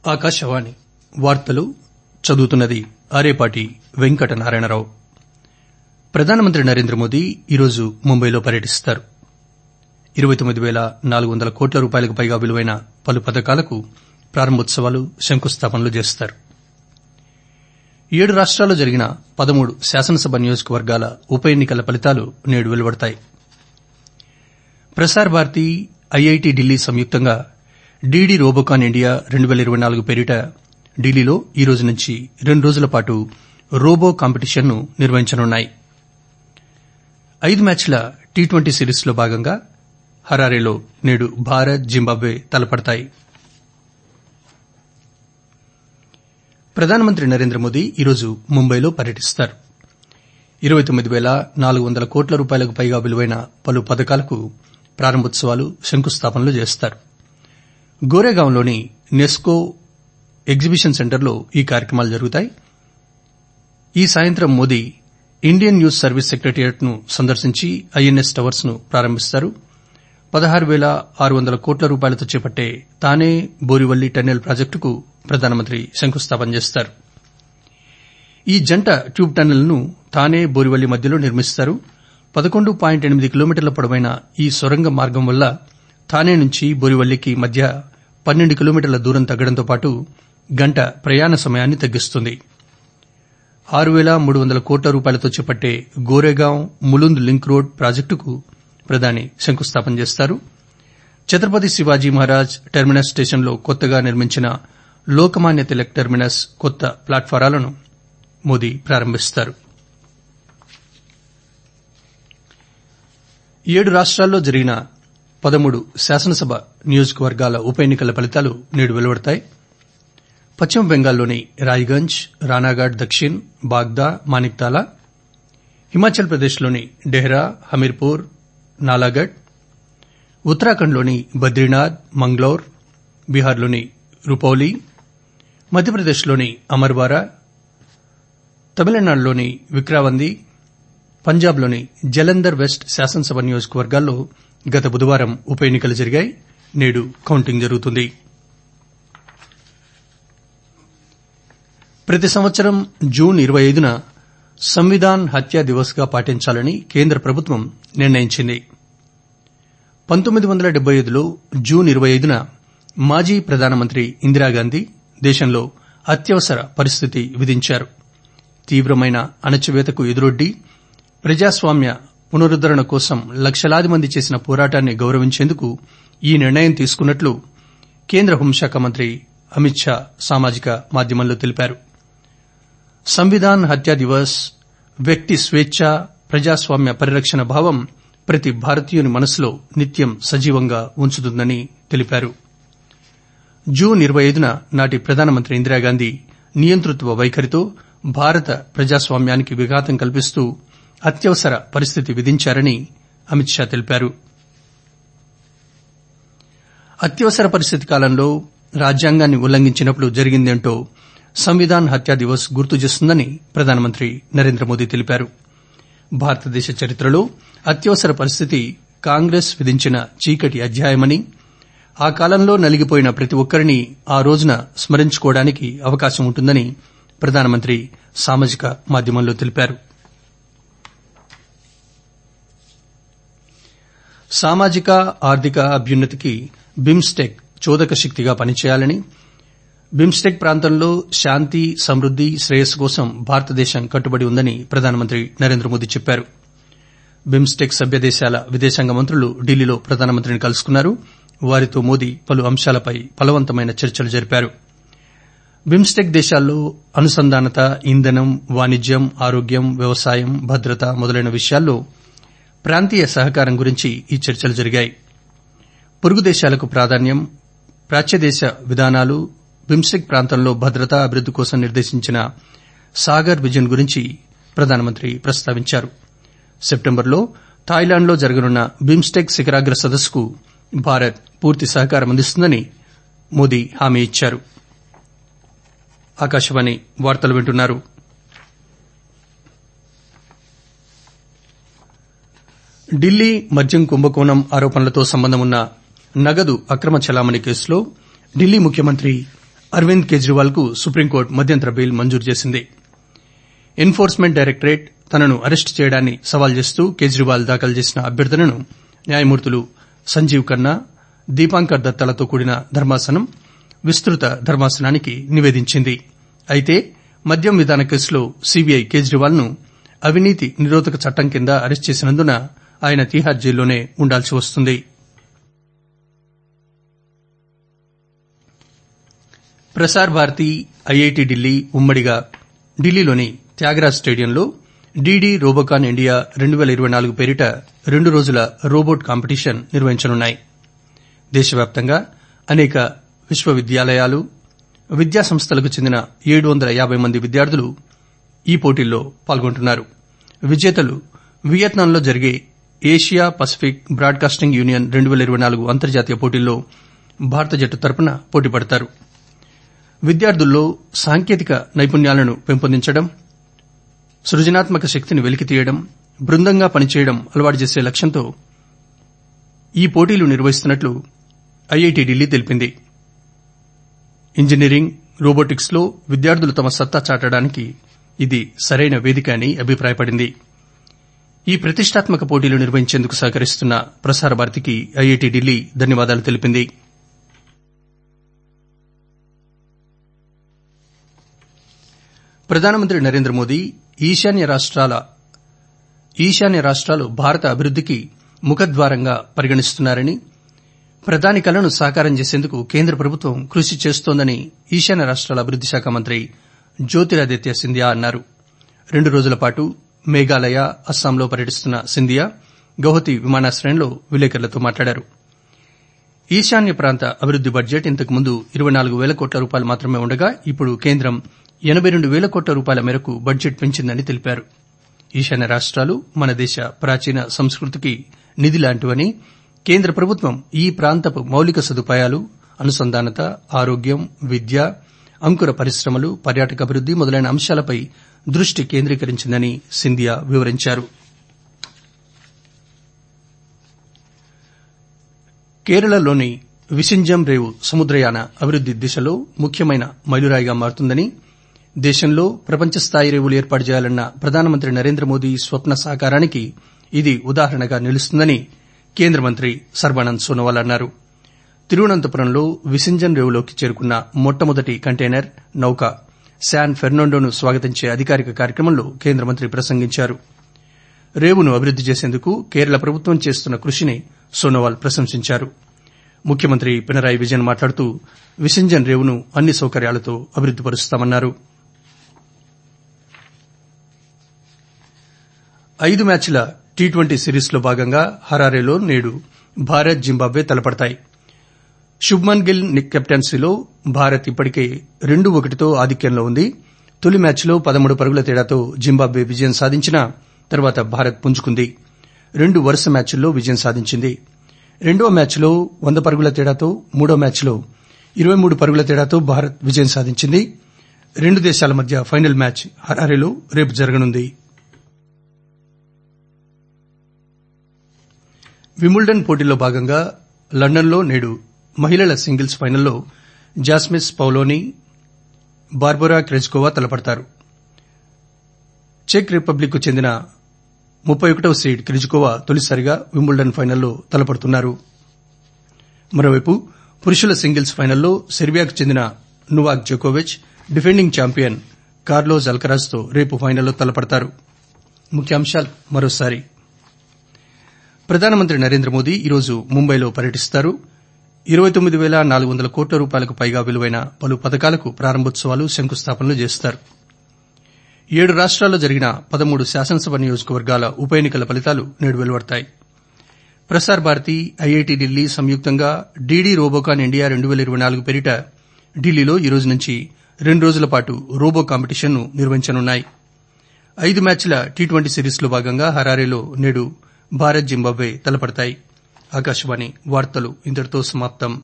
ఆకాశవాణి వార్తలు చదువుతున్నది ఆరేపాటి వెంకట నారాయణరావు ప్రధానమంత్రి నరేంద్ర మోదీ ఈరోజు ముంబైలో పర్యటిస్తారు ఇరవై తొమ్మిది పేల నాలుగు వందల కోట్ల రూపాయలకు పైగా విలువైన పలు పథకాలకు ప్రారంభోత్సవాలు శంకుస్థాపనలు చేస్తారు ఏడు రాష్టాల్లో జరిగిన పదమూడు శాసనసభ నియోజకవర్గాల ఉప ఎన్నికల ఫలితాలు నేడు వెలువడతాయి ప్రసార్ భారతి ఐఐటి ఢిల్లీ సంయుక్తంగా డీడీ రోబోకాన్ ఇండియా రెండు పేల ఇరవై నాలుగు పేరిట ఢిల్లీలో ఈ రోజు నుంచి రెండు రోజుల పాటు రోబో కాంపిటీషన్ ను నిర్వహించనున్నాయి ఐదు మ్యాచ్ల టీ ట్వంటీ సిరీస్లో భాగంగా హరారేలో నేడు భారత్ జింబాబ్వే తలపడతాయి ప్రధానమంత్రి నరేంద్ర మోదీ ఈరోజు ముంబైలో పర్యటిస్తారు ఇరవై తొమ్మిది పేల నాలుగు వందల కోట్ల రూపాయలకు పైగా విలువైన పలు పథకాలకు ప్రారంభోత్సవాలు శంకుస్థాపనలు చేస్తారు గోరేగాంలోని నెస్కో ఎగ్జిబిషన్ సెంటర్లో ఈ కార్యక్రమాలు జరుగుతాయి ఈ సాయంత్రం Modi Indian news service secretariat ను సందర్శించి ఐఎన్ఎస్ టవర్స్ ను ప్రారంభిస్తారు పదహారు పేల ఆరు వందల కోట్ల రూపాయలతో చేపట్టే తానే బోరివల్లి టన్నెల్ ప్రాజెక్టుకు ప్రధానమంత్రి శంకుస్థాపన చేస్తారు ఈ జంట ట్యూబ్ టన్నెల్ ను తానే బోరివల్లి మధ్యలో నిర్మిస్తారు పదకొండు పాయింట్ ఎనిమిది కిలోమీటర్ల పొడవైన ఈ సొరంగ మార్గం వల్ల థానే నుంచి బోరివల్లికి మధ్య పన్నెండు కిలోమీటర్ల దూరం తగ్గడంతో పాటు గంట ప్రయాణ సమయాన్ని తగ్గిస్తుంది ఆరు పేల మూడు వందల కోట్ల రూపాయలతో చేపట్టే గోరేగాం ములుంద్ లింక్ రోడ్ ప్రాజెక్టుకు ప్రధాని శంకుస్థాపన చేస్తారు ఛత్రపతి శివాజీ మహారాజ్ టెర్మినస్ స్టేషన్లో కొత్తగా నిర్మించిన లోకమాన్య తిలక్ టెర్మినస్ కొత్త ప్లాట్ఫారాలను మోదీ ప్రారంభిస్తారు ఏడు రాష్టాల్లో జరిగిన పదమూడు శాసనసభ నియోజకవర్గాల ఉప ఎన్నికల ఫలితాలు నేడు వెలువడతాయి పశ్చిమ బెంగాల్లోని రాయ్గంజ్ రానాఘాట్ దక్షిణ్ బాగ్దా మానిక్తాలా హిమాచల్ ప్రదేశ్లోని డెహ్రా హమీర్పూర్ నాలాగఢ్ ఉత్తరాఖండ్లోని బద్రీనాథ్ మంగ్లౌర్ బీహార్లోని రూపౌలి మధ్యప్రదేశ్లోని అమర్వారా తమిళనాడులోని విక్రావంది పంజాబ్లోని జలంధర్ వెస్ట్ శాసనసభ నియోజకవర్గాల్లో గత బుధవారం ఉప ఎన్నికలు జరిగాయి నేడు కౌంటింగ్ జరుగుతుంది ప్రతి సంవత్సరం జూన్ ఇరవై ఐదున సంవిధాన్ హత్యా దివస్ గా పాటించాలని కేంద్ర ప్రభుత్వం నిర్ణయించింది పంతొమ్మిది వందల డెబ్బై ఐదులో జూన్ ఇరవై ఐదున మాజీ ప్రధానమంత్రి ఇందిరాగాంధీ దేశంలో అత్యవసర పరిస్థితి విధించారు తీవ్రమైన అణచివేతకు ఎదురొడ్డి ప్రజాస్వామ్య పునరుద్దరణ కోసం లక్షలాది మంది చేసిన పోరాటాన్ని గౌరవించేందుకు ఈ నిర్ణయం తీసుకున్నట్లు కేంద్ర హోంశాఖ మంత్రి అమిత్ షా సామాజిక మాధ్యమంలో తెలిపారు సంవిధాన్ హత్యా దివస్ వ్యక్తి స్వేచ్ఛ ప్రజాస్వామ్య పరిరక్షణ భావం ప్రతి భారతీయుని మనసులో నిత్యం సజీవంగా ఉంచుతుందని తెలిపారు జూన్ ఇరవై ఐదున నాటి ప్రధానమంత్రి ఇందిరాగాంధీ నియంతృత్వ వైఖరితో భారత ప్రజాస్వామ్యానికి విఘాతం కల్పిస్తూ అత్యవసర పరిస్థితి విధించారని అమిత్ షా తెలిపారు అత్యవసర పరిస్థితి కాలంలో రాజ్యాంగాన్ని ఉల్లంఘించినప్పుడు జరిగిందేంటో సంవిధాన్ హత్యా దివస్ గుర్తు చేస్తుందని ప్రధానమంత్రి నరేంద్ర మోదీ తెలిపారు భారతదేశ చరిత్రలో అత్యవసర పరిస్థితి కాంగ్రెస్ విధించిన చీకటి అధ్యాయమని ఆ కాలంలో నలిగిపోయిన ప్రతి ఒక్కరిని ఆ రోజున స్మరించుకోవడానికి అవకాశం ఉంటుందని ప్రధానమంత్రి సామాజిక మాధ్యమంలో తెలిపారు సామాజిక ఆర్థిక అభ్యున్నతికి బిమ్స్టెక్ చోదక శక్తిగా పనిచేయాలని బిమ్స్టెక్ ప్రాంతంలో శాంతి సమృద్ది శ్రేయస్సు కోసం భారతదేశం కట్టుబడి ఉందని ప్రధానమంత్రి నరేంద్ర మోదీ చెప్పారు బిమ్స్టెక్ సభ్య దేశాల విదేశాంగ మంత్రులు ఢిల్లీలో ప్రధానమంత్రిని కలుసుకున్నారు వారితో మోదీ పలు అంశాలపై ఫలవంతమైన చర్చలు జరిపారు బిమ్స్టెక్ దేశాల్లో అనుసంధానత ఇంధనం వాణిజ్యం ఆరోగ్యం వ్యవసాయం భద్రత మొదలైన విషయాల్లో ప్రాంతీయ సహకారం గురించి ఈ చర్చలు జరిగాయి పొరుగు దేశాలకు ప్రాధాన్యం ప్రాచ్యదేశ విధానాలు బిమ్స్టెక్ ప్రాంతంలో భద్రత అభివృద్ది కోసం నిర్దేశించిన సాగర్ విజన్ గురించి ప్రధానమంత్రి ప్రస్తావించారు సెప్టెంబర్లో థాయిలాండ్లో జరగనున్న బిమ్స్టెక్ శిఖరాగ్ర సదస్సుకు భారత్ పూర్తి సహకారం అందిస్తుందని మోదీ హామీ ఇచ్చారు ఆకాశవాణి వార్తలు వింటున్నారు ఢిల్లీ మద్యం కుంభకోణం ఆరోపణలతో సంబంధం ఉన్న నగదు అక్రమ చలామణి కేసులో ఢిల్లీ ముఖ్యమంత్రి అరవింద్ కేజ్రీవాల్ కు సుప్రీంకోర్టు మధ్యంతర బెయిల్ మంజూరు చేసింది ఎన్ఫోర్స్మెంట్ డైరెక్టరేట్ తనను అరెస్టు చేయడాన్ని సవాల్ చేస్తూ కేజ్రీవాల్ దాఖలు చేసిన అభ్యర్థనను న్యాయమూర్తులు సంజీవ్ ఖన్నా దీపాంకర్ దత్తాలతో కూడిన ధర్మాసనం విస్తృత ధర్మాసనానికి నివేదించింది అయితే మద్యం విధాన కేసులో సీబీఐ కేజ్రీవాల్ ను అవినీతి నిరోధక చట్టం కింద అరెస్టు చేసినందున ఆయన తీహార్ జైల్లోనే ఉండాల్సి వస్తుంది ప్రసార్ భారతి ఐఐటి ఢిల్లీ ఉమ్మడిగా ఢిల్లీలోని త్యాగరాజ్ స్టేడియంలో డీడీ రోబోకాన్ ఇండియా రెండు పేల ఇరవై నాలుగు పేరిట రెండు రోజుల రోబోట్ కాంపిటీషన్ నిర్వహించనున్నాయి దేశవ్యాప్తంగా అనేక విశ్వవిద్యాలయాలు విద్యా సంస్థలకు చెందిన ఏడు వందల యాబై మంది విద్యార్థులు ఈ పోటీల్లో పాల్గొంటున్నారు విజేతలు వియత్నాంలో జరిగే ఏషియా పసిఫిక్ బ్రాడ్కాస్టింగ్ యూనియన్ రెండు పేల ఇరవై నాలుగు అంతర్జాతీయ పోటీల్లో భారత జట్టు తరపున పోటీపడతారు విద్యార్థుల్లో సాంకేతిక నైపుణ్యాలను పెంపొందించడం సృజనాత్మక శక్తిని వెలికితీయడం బృందంగా పనిచేయడం అలవాటు చేసే లక్ష్యంతో ఈ పోటీలు నిర్వహిస్తున్నట్లు ఐఐటి ఢిల్లీ తెలిపింది ఇంజనీరింగ్ రోబోటిక్స్ లో విద్యార్థులు తమ సత్తా చాటడానికి ఇది సరైన వేదిక అని అభిప్రాయపడింది ఈ ప్రతిష్టాత్మక పోటీలు నిర్వహించేందుకు సహకరిస్తున్న ప్రసార భారతికి ఐఐటి ఢిల్లీ ధన్యవాదాలు తెలిపింది ప్రధానమంత్రి నరేంద్ర మోదీ ఈశాన్య రాష్ట్రాల ఈశాన్య రాష్ట్రాలు భారత అభివృద్దికి ముఖద్వారంగా పరిగణిస్తున్నారని ప్రధాని కలను సాకారం చేసేందుకు కేంద్ర ప్రభుత్వం కృషి చేస్తోందని ఈశాన్య రాష్ట్రాల అభివృద్ది శాఖ మంత్రి జ్యోతిరాదిత్య సింధియా అన్నారు రెండు రోజుల పాటు మేఘాలయ అస్సాంలో పర్యటిస్తున్న సింధియా గౌహతి విమానాశ్రయంలో విలేకరులతో మాట్లాడారు ఈశాన్య ప్రాంత అభివృద్ది బడ్జెట్ ఇంతకుముందు ఇరవై నాలుగు వేల కోట్ల రూపాయలు మాత్రమే ఉండగా ఇప్పుడు కేంద్రం ఎనబై రెండు వేల కోట్ల రూపాయల మేరకు బడ్జెట్ పెంచిందని తెలిపారు ఈశాన్య రాష్ట్రాలు మన దేశ ప్రాచీన సంస్కృతికి నిధి లాంటివని కేంద్ర ప్రభుత్వం ఈ ప్రాంతపు మౌలిక సదుపాయాలు అనుసంధానత ఆరోగ్యం విద్య అంకుర పరిశ్రమలు పర్యాటక అభివృద్ది మొదలైన అంశాలపై దృష్టి కేంద్రీకరించిందని సింధియా వివరించారు కేరళలోని విసింజం రేవు సముద్రయాన అభివృద్ది దిశలో ముఖ్యమైన మైలురాయిగా మారుతుందని దేశంలో ప్రపంచ స్థాయి రేవులు ఏర్పాటు చేయాలన్న ప్రధానమంత్రి నరేంద్ర మోదీ స్వప్న సాకారానికి ఇది ఉదాహరణగా నిలుస్తుందని కేంద్ర మంత్రి సర్బానంద్ సోనోవాల్ అన్నారు తిరువనంతపురంలో విసింజన్ రేవులోకి చేరుకున్న మొట్టమొదటి కంటైనర్ నౌక శాన్ ఫెర్నాండోను స్వాగతించే అధికారిక కార్యక్రమంలో కేంద్ర మంత్రి ప్రసంగించారు రేవును అభివృద్ది చేసేందుకు కేరళ ప్రభుత్వం చేస్తున్న కృషిని సోనోవాల్ ప్రశంసించారు ముఖ్యమంత్రి పినరాయి విజయన్ మాట్లాడుతూ విసింజన్ రేవును అన్ని సౌకర్యాలతో అభివృద్ది పరుస్తామన్నారు ఐదు మ్యాచ్ల టీ ట్వంటీ సిరీస్లో భాగంగా హరారేలో నేడు భారత్ జింబాబ్వే తలపడతాయి శుభ్మన్ గిల్ కెప్టెన్సీలో భారత్ ఇప్పటికే రెండు ఒకటితో ఆధిక్యంలో ఉంది తొలి మ్యాచ్లో పదమూడు పరుగుల తేడాతో జింబాబ్వే విజయం సాధించినా తర్వాత భారత్ పుంజుకుంది రెండు వరుస మ్యాచ్ల్లో విజయం సాధించింది రెండో మ్యాచ్లో వంద పరుగుల తేడాతో మూడో మ్యాచ్లో ఇరవై మూడు పరుగుల తేడాతో భారత్ విజయం సాధించింది రెండు దేశాల మధ్య ఫైనల్ మ్యాచ్ హరారేలో రేపు జరగనుంది విముల్డన్ పోటీలో భాగంగా లండన్లో నేడు మహిళల సింగిల్స్ ఫైనల్లో జాస్మిస్ పౌలోని బార్బోరా క్రెజ్కోవా తలపడతారు చెక్ రిపబ్లిక్ కు చెందిన ముప్పై ఒకటవ సీడ్ క్రిజ్కోవా తొలిసారిగా వింబుల్డన్ ఫైనల్లో తలపడుతున్నారు మరోవైపు పురుషుల సింగిల్స్ ఫైనల్లో సెర్బియాకు చెందిన నువాక్ జోకోవిచ్ డిఫెండింగ్ ఛాంపియన్ కార్లోజ్ అల్కరాజ్ తో రేపు ఫైనల్లో తలపడతారు ముఖ్యాంశాలు మరోసారి ప్రధానమంత్రి నరేంద్ర మోదీ ఈరోజు ముంబైలో పర్యటిస్తారు ఇరవై తొమ్మిది వేల నాలుగు వందల కోట్ల రూపాయలకు పైగా విలువైన పలు పథకాలకు ప్రారంభోత్సవాలు శంకుస్థాపనలు చేస్తారు ఏడు రాష్ట్రాల్లో జరిగిన పదమూడు శాసనసభ నియోజకవర్గాల ఉప ఎన్నికల ఫలితాలు నేడు వెలువడతాయి ప్రసార్ భారతి ఐఐటి ఢిల్లీ సంయుక్తంగా డీడీ రోబోకాన్ ఇండియా రెండు పేల ఇరవై నాలుగు పేరిట ఢిల్లీలో ఈ రోజు నుంచి రెండు రోజుల పాటు రోబో కాంపిటీషన్ను నిర్వహించనున్నాయి ఐదు మ్యాచ్ల టీ ట్వంటీ సిరీస్లో భాగంగా హరారేలో నేడు భారత్ జింబాబ్వే తలపడతాయి ఆకాశవాణి వార్తలు ఇంతటితో సమాప్తం